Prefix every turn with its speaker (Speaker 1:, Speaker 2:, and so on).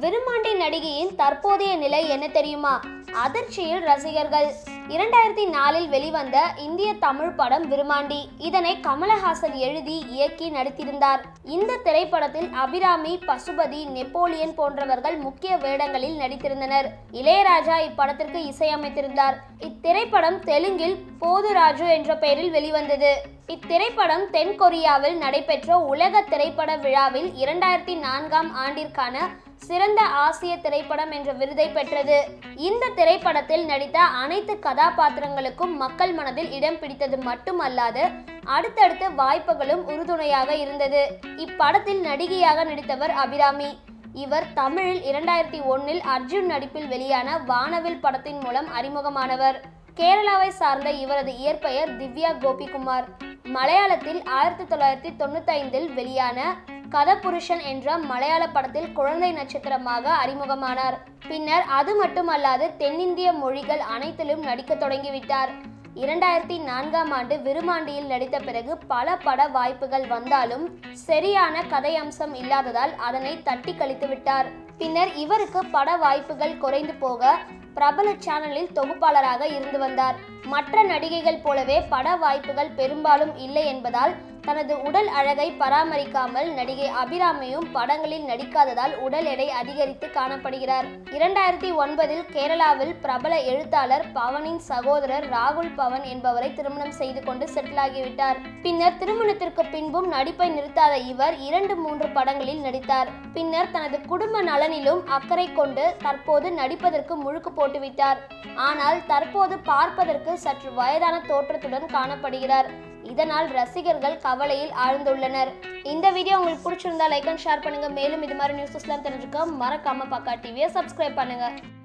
Speaker 1: விருமாண்டி நடிகையின் தற்போதைய நிலை என்ன தெரியுமா அதிர்ச்சியில் ரசிகர்கள் இரண்டாயிரத்தி நாலில் வெளிவந்த இந்திய தமிழ் படம் விருமாண்டி இதனை கமலஹாசன் எழுதி இயக்கி நடித்திருந்தார் இந்த திரைப்படத்தில் அபிராமி பசுபதி நெப்போலியன் போன்றவர்கள் முக்கிய வேடங்களில் நடித்திருந்தனர் இளையராஜா இப்படத்திற்கு இசையமைத்திருந்தார் இத்திரைப்படம் தெலுங்கில் போதுராஜு என்ற பெயரில் வெளிவந்தது இத்திரைப்படம் தென் கொரியாவில் நடைபெற்ற உலக திரைப்பட விழாவில் இரண்டாயிரத்தி நான்காம் ஆண்டிற்கான சிறந்த ஆசிய திரைப்படம் என்ற விருதை பெற்றது இந்த திரைப்படத்தில் நடித்த அனைத்து கதாபாத்திரங்களுக்கும் மக்கள் மனதில் இடம் பிடித்தது மட்டுமல்லாது அடுத்தடுத்த வாய்ப்புகளும் உறுதுணையாக இருந்தது இப்படத்தில் நடிகையாக நடித்தவர் அபிராமி இவர் தமிழில் இரண்டாயிரத்தி ஒன்னில் அர்ஜுன் நடிப்பில் வெளியான வானவில் படத்தின் மூலம் அறிமுகமானவர் கேரளாவை சார்ந்த இவரது இயற்பெயர் திவ்யா கோபிகுமார் மலையாளத்தில் ஆயிரத்தி தொள்ளாயிரத்தி தொண்ணூத்தைந்தில் வெளியான கதபுருஷன் என்ற மலையாள படத்தில் குழந்தை நட்சத்திரமாக அறிமுகமானார் பின்னர் அது மட்டுமல்லாது தென்னிந்திய மொழிகள் அனைத்திலும் நடிக்க தொடங்கிவிட்டார் இரண்டாயிரத்தி நான்காம் ஆண்டு விருமாண்டியில் நடித்த பிறகு பல பட வாய்ப்புகள் வந்தாலும் சரியான கதை அம்சம் இல்லாததால் அதனை தட்டி கழித்து விட்டார் பின்னர் இவருக்கு பட வாய்ப்புகள் குறைந்து போக பிரபல சேனலில் தொகுப்பாளராக இருந்து வந்தார் மற்ற நடிகைகள் போலவே பட வாய்ப்புகள் பெரும்பாலும் இல்லை என்பதால் தனது உடல் அழகை பராமரிக்காமல் நடிகை அபிராமியும் படங்களில் நடிக்காததால் உடல் எடை அதிகரித்து காணப்படுகிறார் இரண்டாயிரத்தி ஒன்பதில் கேரளாவில் பிரபல எழுத்தாளர் பவனின் சகோதரர் ராகுல் பவன் என்பவரை திருமணம் செய்து கொண்டு செட்டில் ஆகிவிட்டார் பின்னர் திருமணத்திற்கு பின்பும் நடிப்பை நிறுத்தாத இவர் இரண்டு மூன்று படங்களில் நடித்தார் பின்னர் தனது குடும்ப நலனிலும் அக்கறை கொண்டு தற்போது நடிப்பதற்கு முழுக்கு போட்டுவிட்டார் ஆனால் தற்போது பார்ப்பதற்கு சற்று வயதான தோற்றத்துடன் காணப்படுகிறார் இதனால் ரசிகர்கள் கவலையில் ஆழ்ந்துள்ளனர் இந்த வீடியோ உங்களுக்கு பிடிச்சிருந்தா லைக் அண்ட் ஷேர் பண்ணுங்க மேலும் இது மாதிரி நியூஸஸ்லாம் தெரிஞ்சுக்க மறக்காம பக்கா டிவியை சப்ஸ்கிரைப் பண்ணுங்க